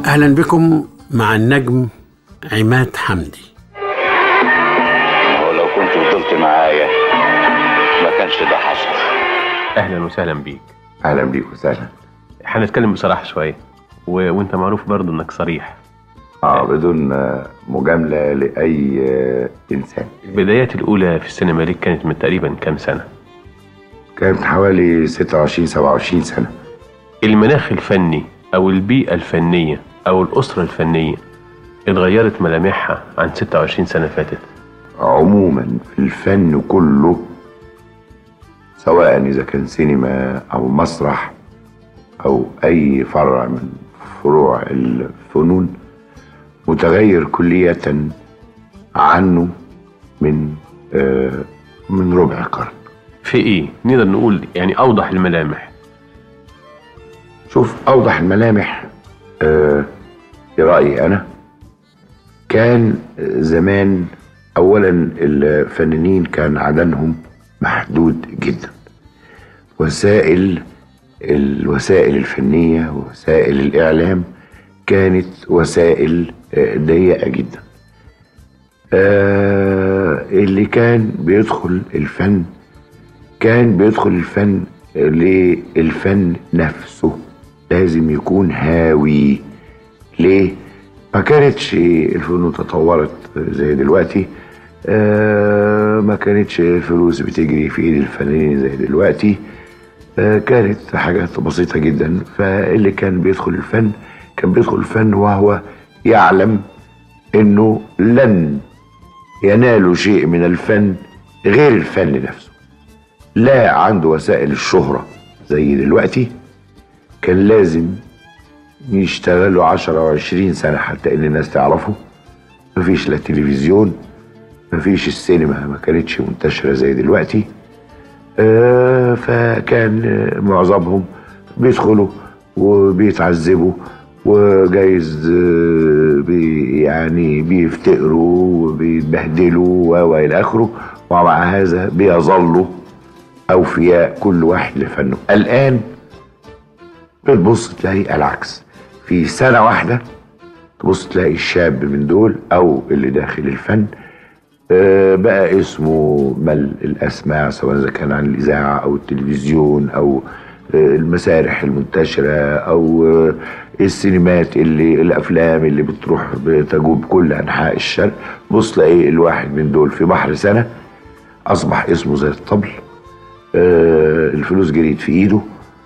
أهلا بكم مع النجم عماد حمدي ولو كنت فضلت معايا ما كانش ده حصل اهلا وسهلا بيك اهلا بيك وسهلا هنتكلم بصراحه شويه و... وانت معروف برضو انك صريح اه بدون آه، مجامله لاي آه، انسان البدايات الاولى في السينما ليك كانت من تقريبا كام سنه كانت حوالي 26 27 سنه المناخ الفني او البيئه الفنيه او الاسره الفنيه اتغيرت ملامحها عن 26 سنه فاتت عموما في الفن كله سواء اذا كان سينما او مسرح او اي فرع من فروع الفنون متغير كلية عنه من آه من ربع قرن في ايه نقدر نقول يعني اوضح الملامح شوف اوضح الملامح آه في رايي انا كان زمان اولا الفنانين كان عددهم محدود جدا وسائل الوسائل الفنيه ووسائل الاعلام كانت وسائل آه، ضيقه جدا آه اللي كان بيدخل الفن كان بيدخل الفن للفن نفسه لازم يكون هاوي ليه ما كانتش الفنون تطورت زي دلوقتي آه ما كانتش الفلوس بتجري في ايد الفنانين زي دلوقتي آه كانت حاجات بسيطة جدا فاللي كان بيدخل الفن كان بيدخل الفن وهو يعلم انه لن ينال شيء من الفن غير الفن نفسه لا عنده وسائل الشهرة زي دلوقتي كان لازم يشتغلوا عشرة وعشرين سنة حتى إن الناس تعرفه مفيش لا تلفزيون مفيش السينما ما كانتش منتشرة زي دلوقتي آه فكان آه، معظمهم بيدخلوا وبيتعذبوا وجايز آه، بي يعني بيفتقروا وبيتبهدلوا و- والى اخره ومع هذا بيظلوا اوفياء كل واحد لفنه الان بتبص تلاقي العكس في سنه واحده تبص تلاقي الشاب من دول او اللي داخل الفن آه، بقى اسمه مل الاسماع سواء اذا كان عن الاذاعه او التلفزيون او آه، المسارح المنتشره او آه، السينمات اللي الافلام اللي بتروح بتجوب كل انحاء الشرق بص تلاقي الواحد من دول في بحر سنه اصبح اسمه زي الطبل آه، الفلوس جريت في ايده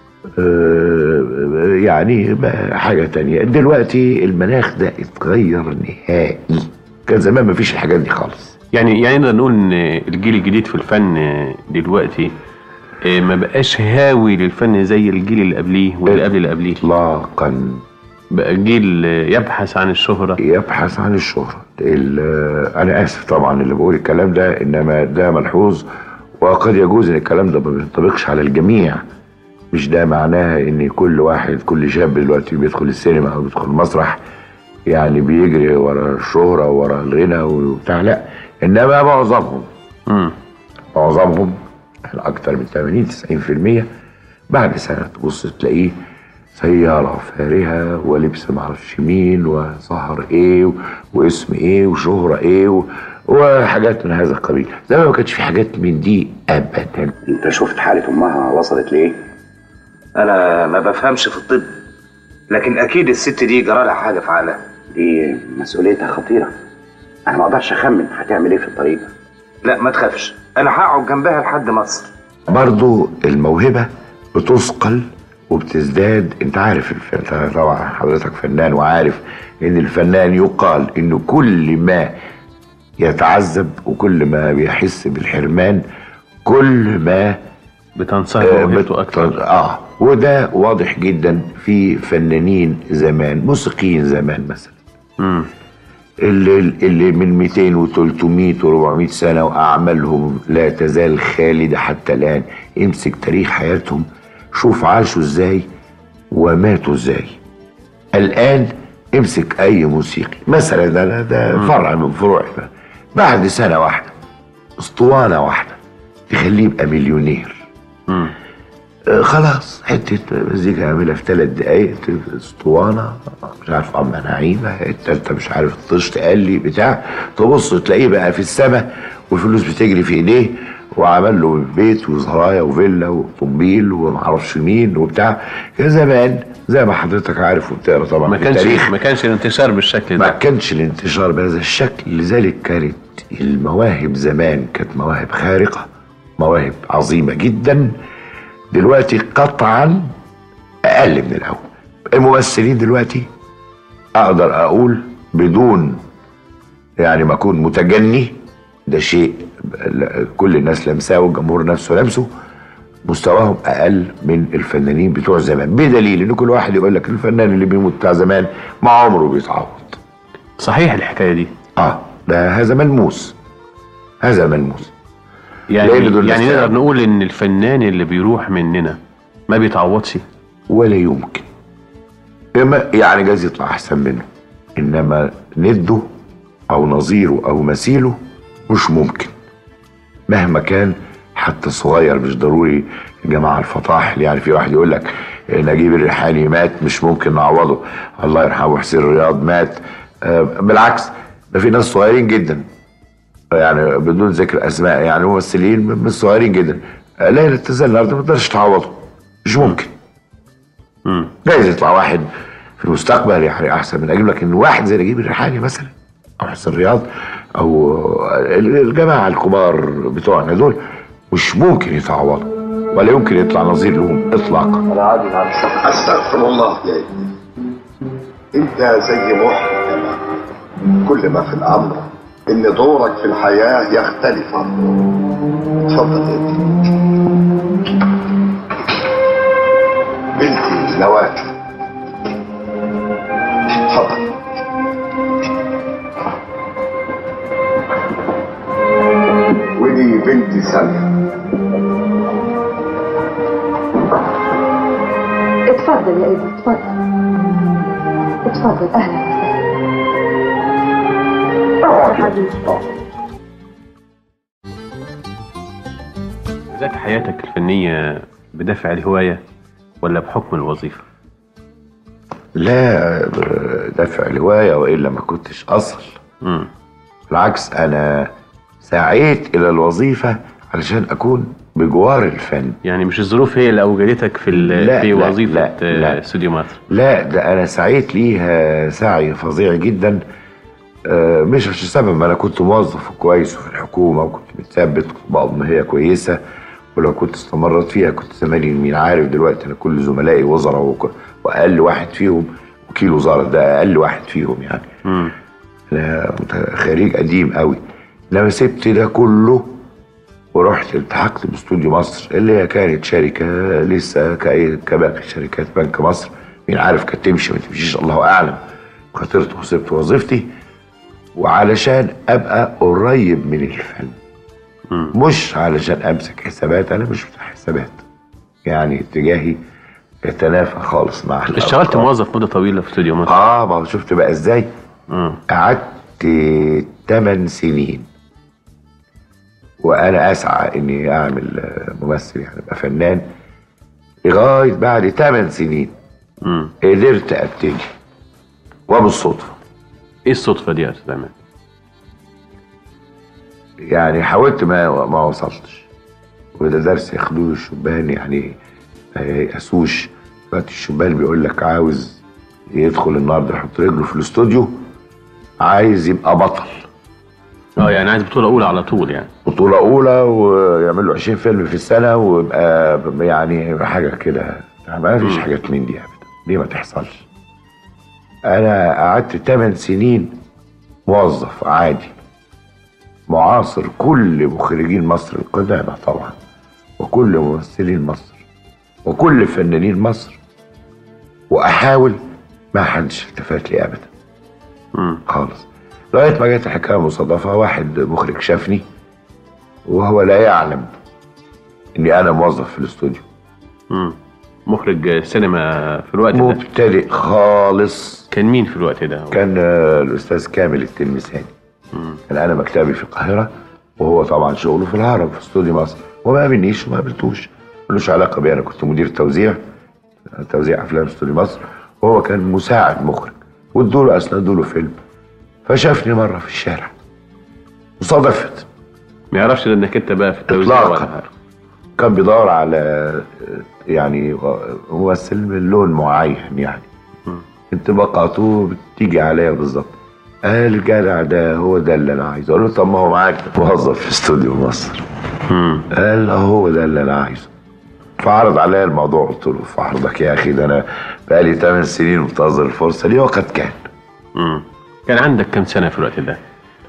آه، يعني بقى حاجة تانية دلوقتي المناخ ده اتغير نهائي كان زمان مفيش الحاجات دي خالص يعني يعني نقدر نقول ان الجيل الجديد في الفن دلوقتي آه، ما بقاش هاوي للفن زي الجيل اللي قبليه واللي قبل اللي قبليه اطلاقا بقى جيل آه، يبحث عن الشهرة يبحث عن الشهرة ال- انا اسف طبعا اللي بقول الكلام ده انما ده ملحوظ وقد يجوز ان الكلام ده ما بينطبقش على الجميع مش ده معناه ان كل واحد كل شاب دلوقتي بيدخل السينما او بيدخل المسرح يعني بيجري ورا الشهرة ورا الغنى وبتاع لا انما معظمهم مم. معظمهم اكتر من 80 90% بعد سنه تبص تلاقيه سيارة فارهة ولبس معرفش مين وسهر ايه و- واسم ايه وشهرة ايه و... وحاجات من هذا القبيل زمان ما كانش في حاجات من دي ابدا انت شفت حالة امها وصلت ليه انا ما بفهمش في الطب لكن اكيد الست دي جرى لها حاجه في عقلها دي مسؤوليتها خطيرة انا ما اقدرش اخمن هتعمل ايه في الطريق لا ما تخافش انا هقعد جنبها لحد مصر برضو الموهبة بتثقل وبتزداد انت عارف الف... أنت طبعا حضرتك فنان وعارف ان الفنان يقال انه كل ما يتعذب وكل ما بيحس بالحرمان كل ما بتنصهر موهبته اكتر بت- اه وده واضح جدا في فنانين زمان موسيقيين زمان مثلا مم. اللي, اللي من 200 و300 و400 سنة وأعمالهم لا تزال خالدة حتى الآن امسك تاريخ حياتهم شوف عاشوا ازاي وماتوا ازاي الآن امسك أي موسيقي مثلا ده, ده فرع من فروع بعد سنة واحدة اسطوانة واحدة تخليه يبقى مليونير مم. آه، خلاص حته مزيكا اعملها في ثلاث دقايق اسطوانه مش عارف ام نعيمه التالتة مش عارف الطش تقلي بتاع تبص تلاقيه بقى في السماء والفلوس بتجري في ايديه وعمل له بيت وزرايا وفيلا وطومبيل ومعرفش مين وبتاع كان زمان زي ما حضرتك عارف وبتقرا طبعا ما في كانش التاريخ ما كانش الانتشار بالشكل ما ده كانش الانتشار بهذا الشكل لذلك كانت المواهب زمان كانت مواهب خارقة مواهب عظيمة جدا دلوقتي قطعا أقل من الأول الممثلين دلوقتي أقدر أقول بدون يعني ما أكون متجني ده شيء ل- كل الناس لمساه والجمهور نفسه لمسه مستواهم اقل من الفنانين بتوع زمان بدليل ان كل واحد يقول لك الفنان اللي بيموت بتاع زمان ما عمره بيتعوض صحيح الحكايه دي اه ده هذا ملموس هذا ملموس يعني لأن دول يعني ناس نقدر تعب. نقول ان الفنان اللي بيروح مننا ما بيتعوضش ولا يمكن إما يعني جايز يطلع احسن منه انما نده او نظيره او مثيله مش ممكن مهما كان حتى صغير مش ضروري الجماعة الفطاحل يعني في واحد يقول لك نجيب الريحاني مات مش ممكن نعوضه الله يرحمه حسين رياض مات آه، بالعكس ده في ناس صغيرين جدا يعني بدون ذكر اسماء يعني ممثلين مش صغيرين جدا آه، ليلة تزال النهارده ما تقدرش تعوضه مش ممكن مم. جايز يطلع واحد في المستقبل يعني احسن من اجيب لك ان واحد زي نجيب الريحاني مثلا او حسن رياض او الجماعه الكبار بتوعنا دول مش ممكن يتعوضوا ولا يمكن يطلع نظير لهم اطلاقا استغفر الله يا ابني انت زي محمد تمام كل ما في الامر ان دورك في الحياه يختلف عن دوره اتفضل يا ابني بنتي نوال اتفضل ودي بنتي ساميه اتفضل يا ابني اتفضل اتفضل اهلا وسهلا اقعد حبيبي ذات حياتك الفنيه بدافع الهوايه ولا بحكم الوظيفه لا دافع الهوايه والا ما كنتش اصل مم. بالعكس انا سعيت الى الوظيفه علشان اكون بجوار الفن يعني مش الظروف هي اللي اوجدتك في ال- لا، في لا، وظيفه لا، آه، لا. استوديو مصر لا ده انا سعيت ليها سعي فظيع جدا آه، مش عشان سبب ما انا كنت موظف كويس في الحكومه وكنت متثبت كنت بقبض مهيه كويسه ولو كنت استمرت فيها كنت زماني مين عارف دلوقتي انا كل زملائي وزراء وك- واقل واحد فيهم وكيل وزاره ده اقل واحد فيهم يعني مم. انا مت- خريج قديم قوي لما سبت ده كله ورحت التحقت باستوديو مصر اللي هي كانت شركه لسه كأي كباقي شركات بنك مصر مين عارف كانت تمشي ما تمشيش الله اعلم خاطرت وسبت وظيفتي وعلشان ابقى قريب من الفن مش علشان امسك حسابات انا مش بتاع حسابات يعني اتجاهي يتنافى خالص مع اشتغلت الأرقام. موظف مده طويله في استوديو مصر اه ما هو شفت بقى ازاي مم. قعدت 8 سنين وانا اسعى اني اعمل آه، ممثل يعني ابقى فنان لغايه بعد 8 سنين مم. قدرت ابتدي وبالصدفه ايه الصدفه دي يا استاذ عماد؟ يعني حاولت ما ما وصلتش وده درس ياخدوه الشبان يعني ما ييأسوش وقت الشبان بيقول لك عاوز يدخل النهارده يحط رجله في الاستوديو عايز يبقى بطل اه يعني عايز بطوله اولى على طول يعني بطولة أولى ويعمل له 20 فيلم في السنة ويبقى يعني حاجة كده ما فيش حاجات من دي أبدا دي ما تحصلش أنا قعدت 8 سنين موظف عادي معاصر كل مخرجين مصر القدامى طبعا وكل ممثلين مصر وكل فنانين مصر وأحاول ما حدش التفت لي أبدا مم. خالص لغايه ما جت الحكايه مصادفه واحد مخرج شافني وهو لا يعلم اني انا موظف في الاستوديو مم. مخرج سينما في الوقت ده مبتدئ خالص كان مين في الوقت ده؟ كان آه، الاستاذ كامل التلمساني كان انا مكتبي في القاهره وهو طبعا شغله في الهرم في استوديو مصر وما قابلنيش وما قابلتوش ملوش علاقه بيا انا كنت مدير توزيع توزيع افلام استوديو مصر وهو كان مساعد مخرج وادوا له اسندوا له فيلم فشافني مره في الشارع وصادفت ما يعرفش انك انت بقى في التوزيع إطلاقاً. ولا حاجه كان بيدور على يعني ممثل من لون معين يعني انطباقاته بتيجي عليا بالظبط قال الجدع ده هو ده اللي انا عايزه اقول له طب ما هو معاك موظف في استوديو مصر مم. قال هو ده اللي انا عايزه فعرض عليا الموضوع قلت له في عرضك يا اخي ده انا بقالي 8 سنين منتظر الفرصه دي وقد كان مم. كان عندك كم سنه في الوقت ده؟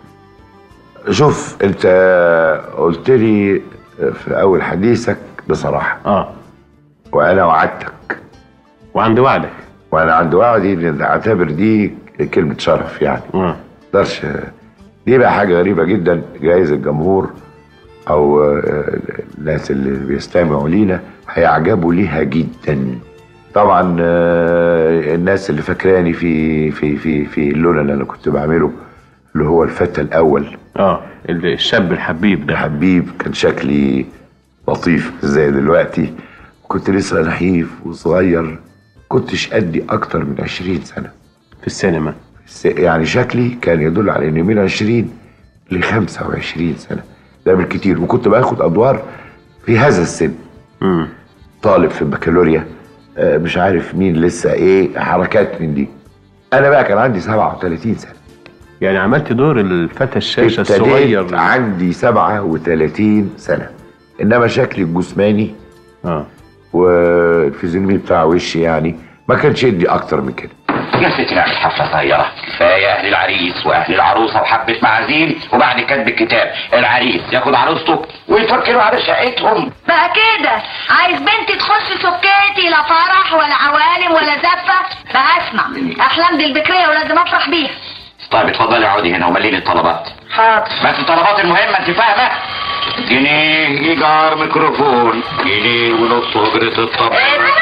شوف انت قلت لي في اول حديثك بصراحه اه وانا وعدتك وعند وعدك وانا عند وعدي ان اعتبر دي كلمه شرف يعني اه اقدرش دي بقى حاجه غريبه جدا جايز الجمهور او آه، الناس اللي بيستمعوا لينا هيعجبوا ليها جدا طبعا آه، الناس اللي فاكراني في في في في اللون اللي انا كنت بعمله اللي هو الفتى الاول اه الشاب الحبيب ده حبيب كان شكلي لطيف مش زي دلوقتي كنت لسه نحيف وصغير كنتش قدي اكتر من 20 سنه في السينما س- يعني شكلي كان يدل على اني من 20 ل 25 سنه ده بالكتير وكنت باخد ادوار في هذا السن مم. طالب في البكالوريا آه، مش عارف مين لسه ايه حركات من دي انا بقى كان عندي 37 سنه يعني عملت دور الفتى الشاشه ابتديت الصغير عندي 37 سنه انما شكلي الجسماني اه والفيزيونومي بتاع وشي يعني ما كانش يدي اكتر من كده يا ستي نعمل حفلة صغيرة كفاية أهل العريس وأهل العروسة وحبة معازيم وبعد كتب الكتاب العريس ياخد عروسته ويفكروا على شقتهم بقى كده عايز بنتي تخش سكاتي لا فرح ولا عوالم ولا زفة بقى اسمع احلام دي البكرية ولازم افرح بيها طيب اتفضلي اقعدي هنا ومليني الطلبات حاضر بس الطلبات المهمة أنت فاهمة؟ جنيه إيجار ميكروفون جنيه ونص أجرة الطبخ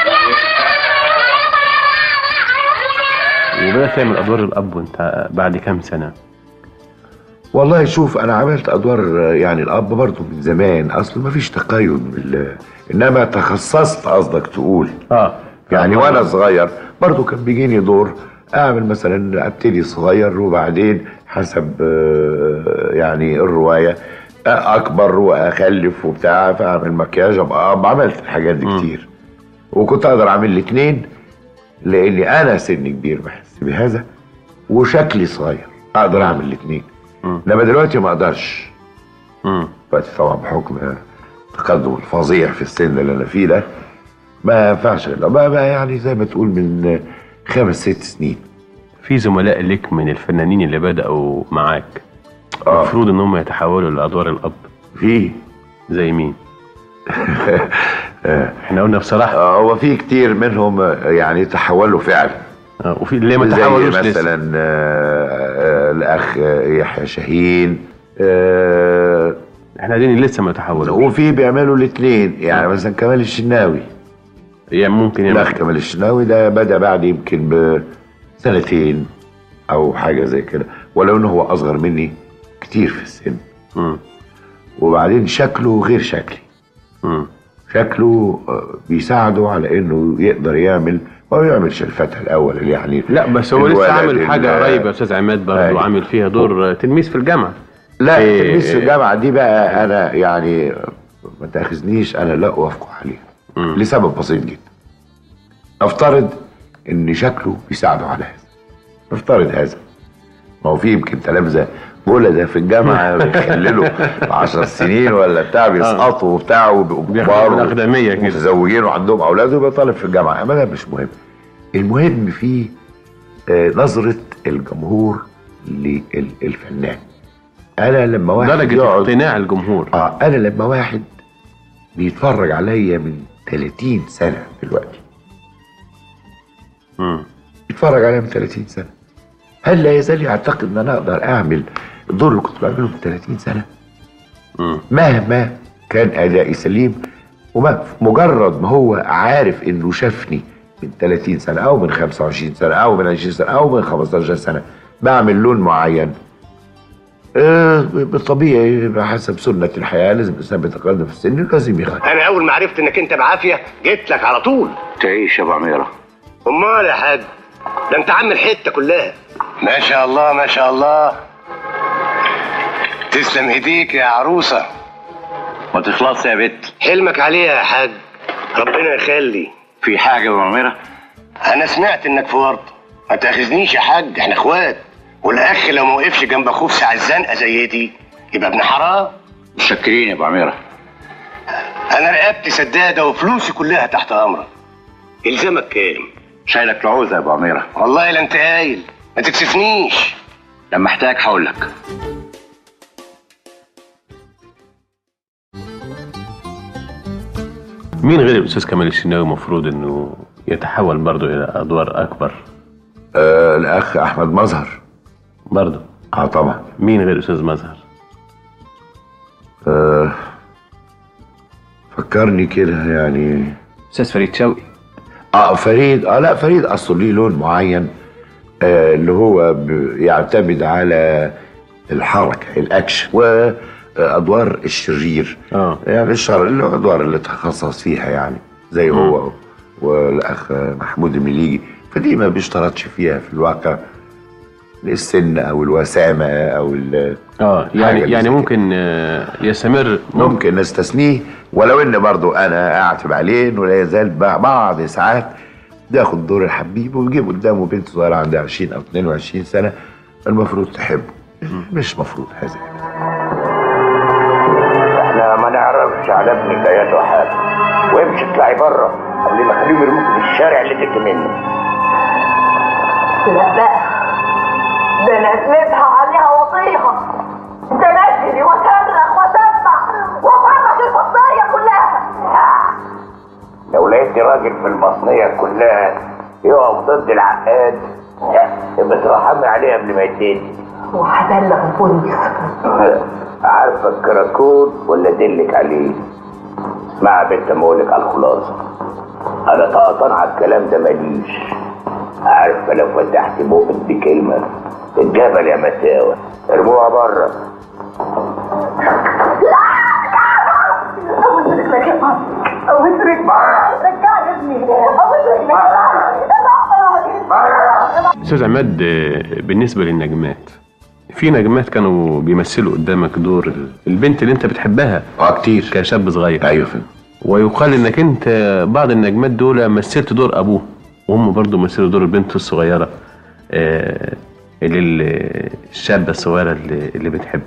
وبدأت تعمل ادوار الاب وانت بعد كام سنه؟ والله شوف انا عملت ادوار آه، يعني الاب برضه من زمان اصل ما فيش تقيد بال انما تخصصت قصدك تقول اه يعني وانا صغير برضه كان بيجيني دور اعمل مثلا ابتدي صغير وبعدين حسب آه، يعني الروايه آه، اكبر واخلف وبتاع فاعمل مكياج ابقى أب. عملت الحاجات دي كتير وكنت اقدر اعمل الاثنين لاني انا سن كبير بحس بهذا وشكلي صغير اقدر اعمل الاثنين انما دلوقتي ما اقدرش مم. دلوقتي طبعا بحكم التقدم الفظيع في السن اللي انا فيه ده ما ينفعش الا بقى, بقى يعني زي ما تقول من خمس ست سنين في زملاء لك من الفنانين اللي بدأوا معاك اه المفروض ان هم يتحولوا لادوار الاب في زي مين؟ احنا قلنا بصراحه آه هو في كتير منهم آه، يعني تحولوا فعلا آه، وفي اللي ما زي تحولوش لسه مثلا آه، آه، الاخ آه، يحيى شاهين آه، احنا عايزين اللي لسه ما تحولوش وفي بيعملوا الاثنين يعني مثلا كمال الشناوي يعني ممكن الاخ يعمل كمال الشناوي ده بدا بعد يمكن بسنتين او حاجه زي كده ولو انه هو اصغر مني كتير في السن مم. وبعدين شكله غير شكلي مم. شكله آه، بيساعده على انه يقدر يعمل ما بيعملش الفتى الاول اللي يعني لا بس هو لسه الولد عامل حاجه ال- قريبه يا استاذ عماد برضه أيوة. عامل فيها دور تلميذ في الجامعه لا إيه، تلميذ في إيه. الجامعه دي بقى انا يعني ما تاخذنيش انا لا اوافق عليها مم. لسبب بسيط جدا افترض ان شكله بيساعده على هذا افترض هذا ما هو في يمكن تلامذه ولد في الجامعه بيخللوا 10 سنين ولا بتاع بيسقطوا وبتاع وبيبقوا بياخدوا كبار بالأقدمية كده. متزوجين وعندهم اولاد ويبقى طالب في الجامعه اما ده مش مهم المهم في آه، نظره الجمهور للفنان انا لما واحد درجه يقعد اقتناع الجمهور اه انا لما واحد بيتفرج عليا من 30 سنه دلوقتي مم. بيتفرج عليا من 30 سنه هل لا يزال يعتقد ان انا اقدر اعمل الدور اللي كنت بعمله من 30 سنه مم. مهما كان ادائي سليم وما مجرد ما هو عارف انه شافني من 30 سنه او من 25 سنه او من 20 سنه او من 15 سنه بعمل لون معين آه بالطبيعي بحسب سنة الحياة لازم الإنسان بيتقدم في السن لازم يخاف انا اول ما عرفت انك انت بعافيه جيت لك على طول تعيش يا ابو عميره امال يا حاج ده انت عم الحته كلها ما شاء الله ما شاء الله تسلم ايديك يا عروسه ما تخلص يا بت حلمك عليها يا حاج ربنا يخلي في حاجه يا ابو عميره انا سمعت انك في ورطه ما تاخذنيش يا حاج احنا اخوات والاخ لو ما وقفش جنب اخوه في ساعه زنقه زي دي يبقى ابن حرام متشكرين يا ابو عميره انا رقبتي سداده وفلوسي كلها تحت امرك الزمك كام شايلك العوزه يا ابو عميره والله لا انت قايل ما تكسفنيش لما احتاج هقول لك مين غير الاستاذ كمال الشناوي المفروض انه يتحول برضه الى ادوار اكبر آه الأخ أحمد مظهر برضه اه طبعا مين غير الاستاذ مظهر آه فكرني كده يعني استاذ فريد شوقي اه فريد اه لا فريد اصله ليه لون معين آه اللي هو بيعتمد على الحركه الاكشن وادوار الشرير اه يعني الشر اللي هو الادوار اللي تخصص فيها يعني زي هو والاخ محمود المليجي فدي ما بيشترطش فيها في الواقع السن او الوسامه او ال- اه حاجة يعني اللي يعني زي ممكن آه، يستمر ممكن نستثنيه ولو ان برضو انا اعتب عليه انه لا يزال ب- بعض ساعات بياخد دور الحبيب ويجيب قدامه بنت صغيره عندها 20 او 22 سنه المفروض تحبه مش مفروض هذا احنا ما نعرفش على ابنك اياته حاجه وامشي اطلعي بره قبل ما اخليهم يرموك في الشارع اللي تجي منه لا بقى ده انا اسندها عليها وطيها ده نجري وصرخ وسبح وفرج البطارية كلها لو لقيتني راجل في البطنيه كلها يقف ضد العقاد لا يبقى ترحمي عليه قبل ما يتقتل وهبلغ البوليس عارفه الكراكون ولا ادلك عليه اسمع يا بنت ما اقولك على الخلاصه انا طقطان على الكلام ده ماليش عارفه لو فتحت بقك بكلمه الجبل يا متاوه ارموها بره أوزرك لك يا ماما أوزرك رجعني ابني أوزرك لك استاذ عماد آه، بالنسبه للنجمات في نجمات كانوا بيمثلوا قدامك دور ال- البنت اللي انت بتحبها اه كتير كشاب صغير ايوه فندم ويقال انك انت بعض النجمات دول مثلت دور ابوه وهم برضو مثلوا دور البنت الصغيره آه، اللي ال- الشابه الصغيره اللي, اللي بتحب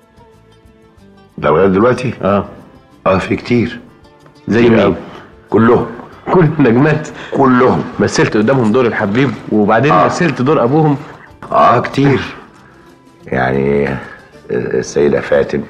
ده لغايه دلوقتي اه اه في كتير زي كتير مين أوي. كلهم كل النجمات كلهم مثلت قدامهم دور الحبيب وبعدين آه. مثلت دور ابوهم اه كتير يعني السيدة فاتن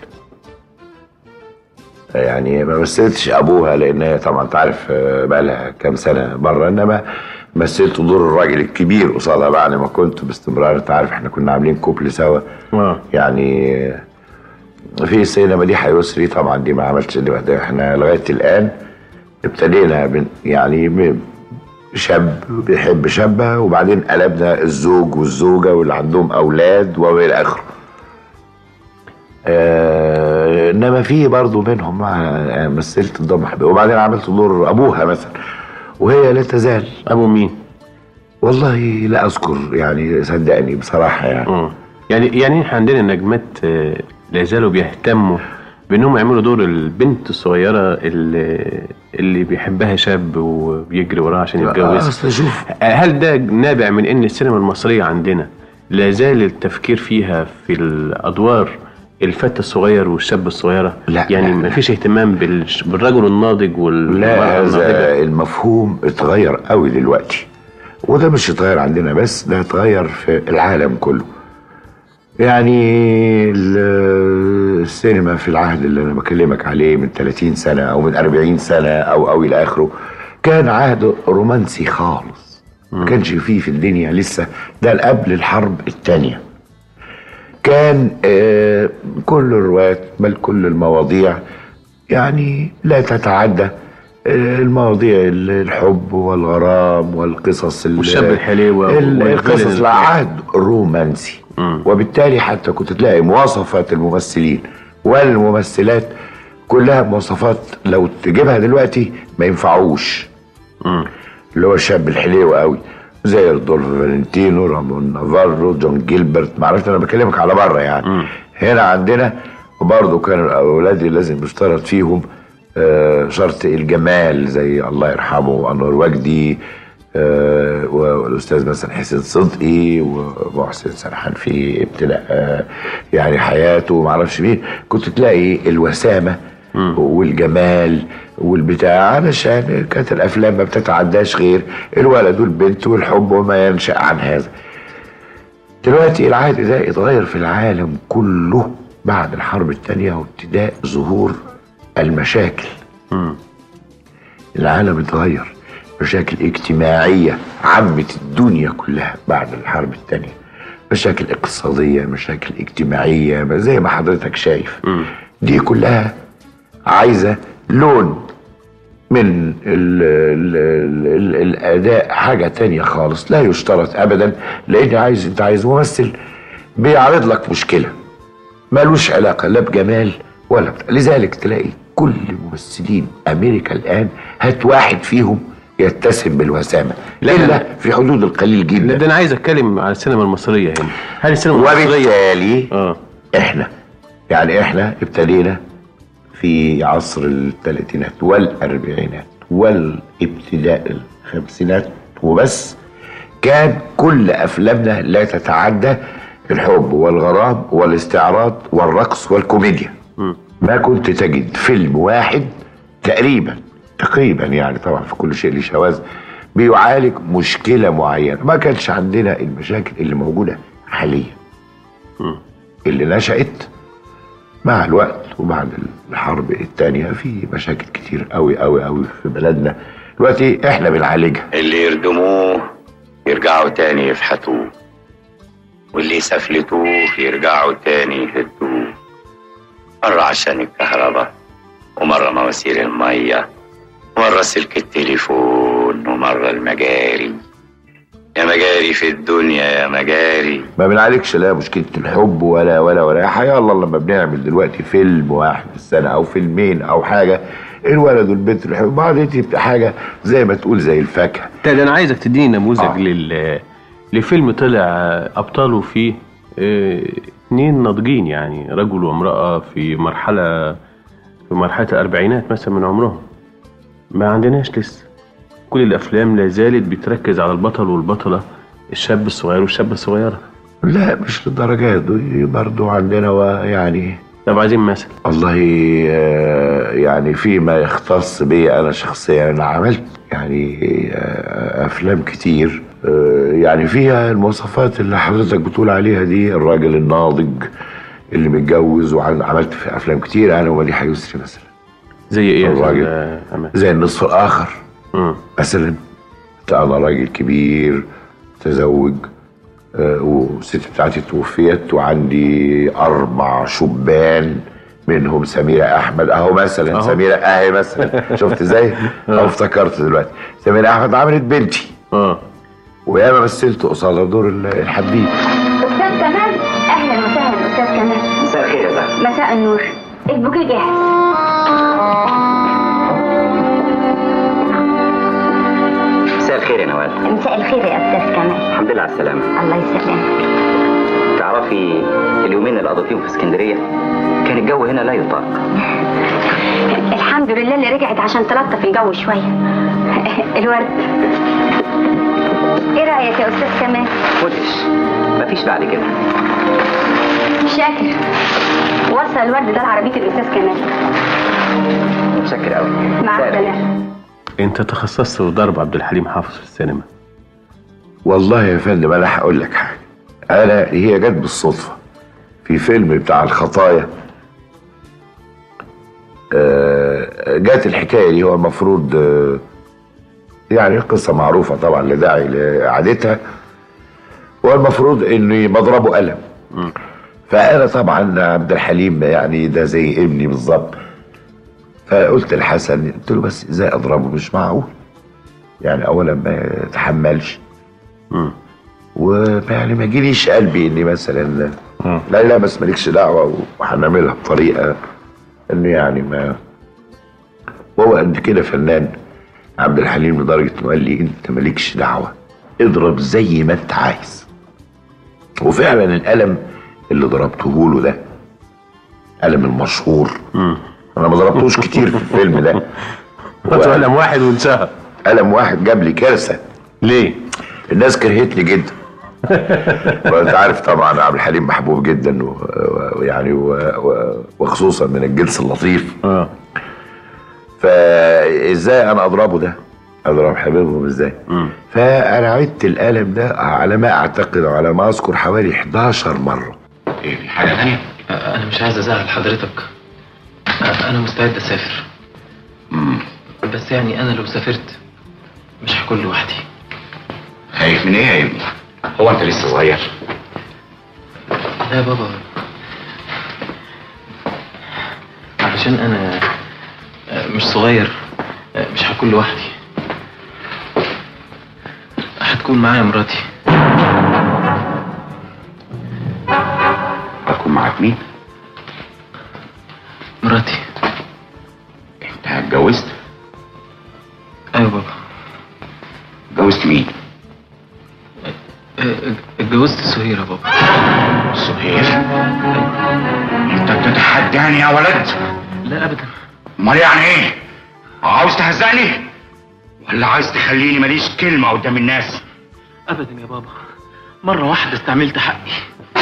يعني ما مثلتش ابوها لان هي طبعا انت عارف آه، بقى لها كام سنه بره انما مثلت دور الراجل الكبير قصادها بعد ما كنت باستمرار انت عارف احنا كنا عاملين كوبل سوا اه يعني آه، في السيدة مديحة يسري طبعا دي ما عملتش دلوقتي احنا لغايه الان ابتدينا بن يعني ب- شاب بيحب شابة وبعدين قلبنا الزوج والزوجة واللي عندهم أولاد وإلى آخره. آه إنما في برضه منهم مع مثلت دور محبوب وبعدين عملت دور أبوها مثلا وهي لا تزال ابو مين والله لا أذكر يعني صدقني بصراحة يعني اه يعني يعني احنا عندنا نجمات آه، لا زالوا بيهتموا بانهم يعملوا دور البنت الصغيره اللي اللي بيحبها شاب وبيجري وراها عشان آه، يتجوزها أصل شوف هل ده نابع من ان السينما المصريه عندنا لا زال التفكير فيها في الادوار الفتى الصغير والشاب الصغيره لا، يعني لا، ما لا. فيش اهتمام بالش- بالرجل الناضج والمرأة لا الناضجة. هذا المفهوم اتغير قوي دلوقتي وده مش اتغير عندنا بس ده اتغير في العالم كله يعني ال- السينما في العهد اللي انا بكلمك عليه من 30 سنه او من 40 سنه او او الى اخره كان عهد رومانسي خالص ما كانش فيه في الدنيا لسه ده قبل الحرب الثانيه كان آه، كل الروايات بل كل المواضيع يعني لا تتعدى المواضيع الحب والغرام والقصص ال- والشاب الحليوة ال- والفيلن القصص الكبير. العهد رومانسي وبالتالي حتى كنت تلاقي مواصفات الممثلين والممثلات كلها مواصفات لو تجيبها دلوقتي ما ينفعوش اللي هو الشاب الحليو قوي زي رودولفو فالنتينو رامون نافارو جون جيلبرت معرفش انا بكلمك على بره يعني هنا عندنا وبرضه كانوا الاولاد اللي لازم يشترط فيهم آه، شرط الجمال زي الله يرحمه انور وجدي آه، والاستاذ مثلا حسين صدقي ومحسن سرحان في ابتلاء آه، يعني حياته ومعرفش مين كنت تلاقي الوسامه والجمال والبتاع علشان كانت الافلام ما بتتعداش غير الولد والبنت والحب وما ينشا عن هذا دلوقتي العهد ده اتغير في العالم كله بعد الحرب الثانيه وابتداء ظهور المشاكل العالم اتغير مشاكل اجتماعية عمت الدنيا كلها بعد الحرب الثانية مشاكل اقتصادية مشاكل اجتماعية ما زي ما حضرتك شايف دي كلها عايزة لون من ال ال ال ال الاداء حاجة تانية خالص لا يشترط ابدا لان عايز انت عايز ممثل بيعرض لك مشكلة ملوش علاقة لا بجمال ولا بتاع. لذلك تلاقي كل ممثلين امريكا الان هات واحد فيهم يتسم بالوسامة لا، الا لا. في حدود القليل لا جدا ده انا عايز اتكلم على السينما المصريه هنا هل السينما المصريه وبالتالي اه احنا يعني احنا ابتدينا في عصر الثلاثينات والاربعينات والابتداء الخمسينات وبس كان كل افلامنا لا تتعدى الحب والغرام والاستعراض والرقص والكوميديا ما كنت تجد فيلم واحد تقريبا تقريبا يعني طبعا في كل شيء له شواذ بيعالج مشكله معينه ما كانش عندنا المشاكل اللي موجوده حاليا اللي نشأت مع الوقت وبعد الحرب الثانية في مشاكل كتير قوي قوي قوي في بلدنا دلوقتي احنا بنعالجها اللي يردموه يرجعوا تاني يفحتوه واللي يسفلتوه يرجعوا تاني يهدوه مرة عشان الكهرباء ومرة مواسير المية مرة سلك التليفون ومرة المجاري يا مجاري في الدنيا يا مجاري ما بنعالجش لا مشكلة الحب ولا ولا ولا حاجة الله لما بنعمل دلوقتي فيلم واحد في السنة أو فيلمين أو حاجة الولد والبنت اللي يحبوا بعض دي بتبقى حاجة زي ما تقول زي الفاكهة ده ده انا عايزك تديني نموذج آه. لل لفيلم طلع آه، ابطاله فيه آه، اتنين ناضجين يعني رجل وامرأة في مرحلة في مرحلة الأربعينات مثلا من عمرهم ما عندناش لسه كل الأفلام لا زالت بتركز على البطل والبطلة الشاب الصغير والشابة الصغيرة لا مش للدرجات دي برضو عندنا ويعني طب عايزين مثل والله آه، يعني فيما يختص بي انا شخصيا انا عملت يعني آه، افلام كتير آه، يعني فيها المواصفات اللي حضرتك بتقول عليها دي الراجل الناضج اللي متجوز وعملت في افلام كتير انا ومديحه يسري مثلا زي ايه يا الراجل. آه، أمل؟ زي النصف الاخر مم. مثلا انا راجل كبير تزوج آه، والست بتاعتي توفيت وعندي اربع شبان منهم سميرة احمد اهو مثلا أهو. سميرة اهي مثلا شفت ازاي اهو افتكرت دلوقتي سميرة احمد عملت بنتي اه وياما مثلت قصادها دور ال- الحبيب استاذ كمال اهلا وسهلا استاذ كمال مساء الخير يا زهر مساء النور البوكيه جاهز مساء الخير يا نوال مساء الخير يا استاذ كمال الحمد لله على السلامة الله يسلمك تعرفي اليومين اللي قضيتيهم في اسكندرية كان الجو هنا لا يطاق الحمد لله اللي رجعت عشان تلطف الجو شويه الورد ايه رايك يا استاذ كمال خدش مفيش بعد كده شاكر وصل الورد ده لعربيه الاستاذ كمال متشكر قوي مع السلامه انت تخصصت في ضرب عبد الحليم حافظ في السينما والله يا فندم انا هقول لك حاجه انا هي جت بالصدفه في فيلم بتاع الخطايا آه، جت الحكايه دي هو المفروض آه، يعني قصه معروفه طبعا لا داعي لاعادتها هو المفروض اني بضربه قلم فانا طبعا عبد الحليم يعني ده زي ابني بالظبط فقلت لحسن قلت له بس ازاي اضربه مش معقول يعني اولا ما يتحملش ويعني ما يجيليش قلبي اني مثلا لا لا بس مالكش دعوه وهنعملها بطريقه انه يعني ما وهو قد كده فنان عبد الحليم لدرجه انه قال لي انت مالكش دعوه اضرب زي ما انت عايز وفعلا القلم اللي ضربته له ده قلم المشهور انا ما ضربتوش كتير في الفيلم ده هو قلم واحد وانتهى قلم واحد جاب لي كارثه ليه؟ الناس كرهتني جدا وانت عارف طبعا عبد الحليم محبوب جدا و- و- ويعني و- و- وخصوصا من الجنس اللطيف اه فازاي انا اضربه ده اضرب حبيبهم ازاي فانا عدت القلم ده على ما اعتقد وعلى ما اذكر حوالي 11 مره ايه في حاجه ثانيه أنا مش عايز أزعل حضرتك أنا مستعد أسافر بس يعني أنا لو سافرت مش هكون لوحدي خايف من ايه يا ابني هو انت لسه صغير لا يا بابا علشان أنا مش صغير مش هكون لوحدي هتكون معايا مراتي هتكون معاك مين مراتي انت اتجوزت أيوة بابا اتجوزت مين اتجوزت سهير يا بابا سهير انت بتتحداني يا ولد لا أبدا امال يعني ايه عاوز تهزقني ولا عايز تخليني ماليش كلمه قدام الناس أبدا يا بابا مرة واحدة استعملت حقي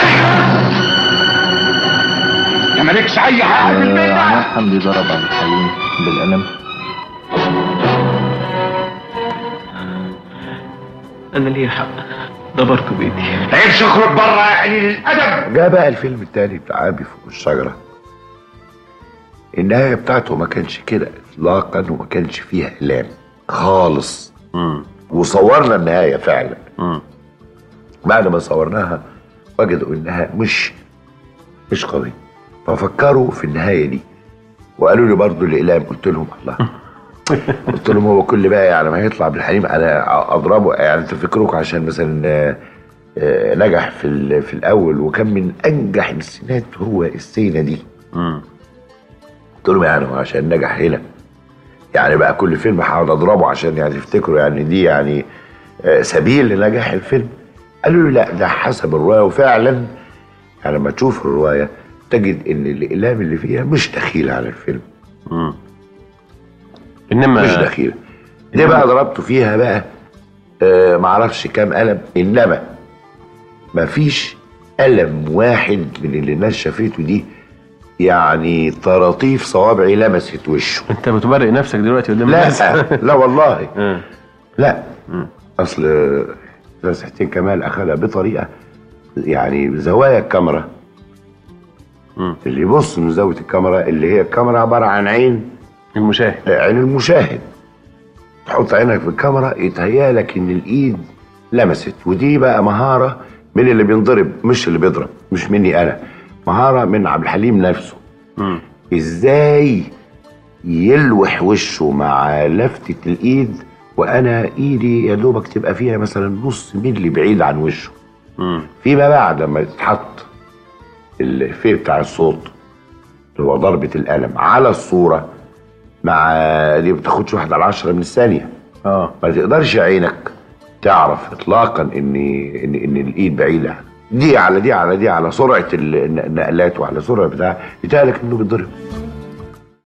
انت مالكش اي حق في البيت ده عماد حمدي ضرب عبد الحليم بالقلم أنا ليا حق دبرته بإيدي عيب اخرج بره يا قليل الادب جاء بقى الفيلم التاني بتاع ابي فوق الشجره النهايه بتاعته ما كانش كده اطلاقا وما كانش فيها اعلام خالص وصورنا النهايه فعلا بعد ما صورناها وجدوا انها مش مش قويه ففكروا في النهايه دي وقالوا لي برضو الاقلام قلت لهم الله قلت لهم هو كل بقى يعني ما هيطلع بالحليم انا اضربه يعني تفكروك عشان مثلا آه، آه، نجح في ال- في الاول وكان من انجح السنات هو السينه دي قلت لهم يعني هو عشان نجح هنا يعني بقى كل فيلم هقعد اضربه عشان يعني تفتكروا يعني دي يعني آه، سبيل لنجاح الفيلم قالوا لي لا ده حسب الروايه وفعلا يعني لما تشوف الروايه تجد ان الاقلام اللي فيها مش دخيله على الفيلم انما مش دخيله دي بقى ضربته فيها بقى آه معرفش كام قلم انما مفيش قلم واحد من اللي الناس شافته دي يعني طراطيف صوابعي لمست وشه انت بتبرئ نفسك دلوقتي قدام لا الناس لا والله لا اصل استاذ حسين كمال اخذها بطريقه يعني زوايا الكاميرا اللي يبص من زاويه الكاميرا اللي هي الكاميرا عباره عن عين المشاهد عين المشاهد تحط عينك في الكاميرا يتهيأ لك ان الايد لمست ودي بقى مهاره من اللي بينضرب مش اللي بيضرب مش مني انا مهاره من عبد الحليم نفسه ازاي يلوح وشه مع لفتة الايد وانا ايدي يا دوبك تبقى فيها مثلا نص ملي بعيد عن وشه فيما بعد لما يتحط الفيه بتاع الصوت اللي هو ضربة القلم على الصورة مع دي ما بتاخدش واحد على عشرة من الثانية اه ما تقدرش عينك تعرف اطلاقا ان ان ان الايد بعيدة دي على دي على دي على سرعة ال- النقلات وعلى سرعة بتاع يتهيألك انه بيتضرب